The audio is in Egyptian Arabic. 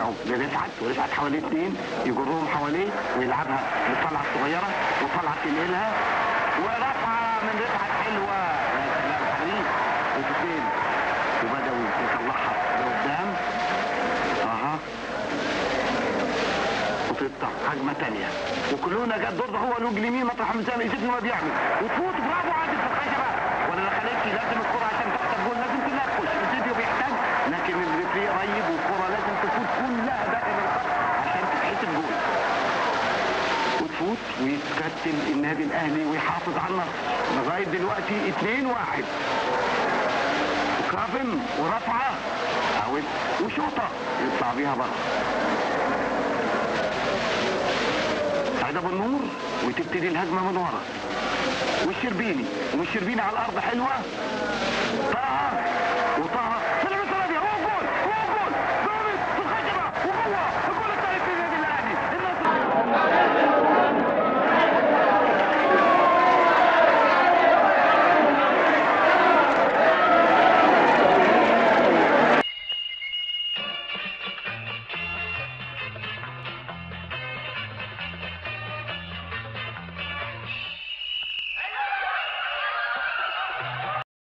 اهو لرفعت ورفعت حواليه اثنين يجرهم حواليه ويلعبها للطلعه الصغيره وطلعه تنقلها ورفعه من رفعت حلوه يا سلام حريف وتتين وبدأوا يطلعها لقدام اها وتقطع هجمه ثانيه وكلنا جت دور هو الوجه اليمين مطرح ميزان يشوف ما بيعمل وتفوت برافو عادل في الخشبه ولا دخلتش لازم الكره عشان تحسب جول لازم كلها تخش الفيديو بيحتاج لكن الريفري قريب والكره لازم تفوت كلها داخل الخط عشان تتحسب جول وتفوت ويتكتل النادي الاهلي ويحافظ على النصر لغايه دلوقتي 2 1 وكافن ورفعه اوت وشوطه يطلع بيها بره سعيد ابو النور وتبتدي الهجمه من ورا والشربيني والشربيني على الارض حلوه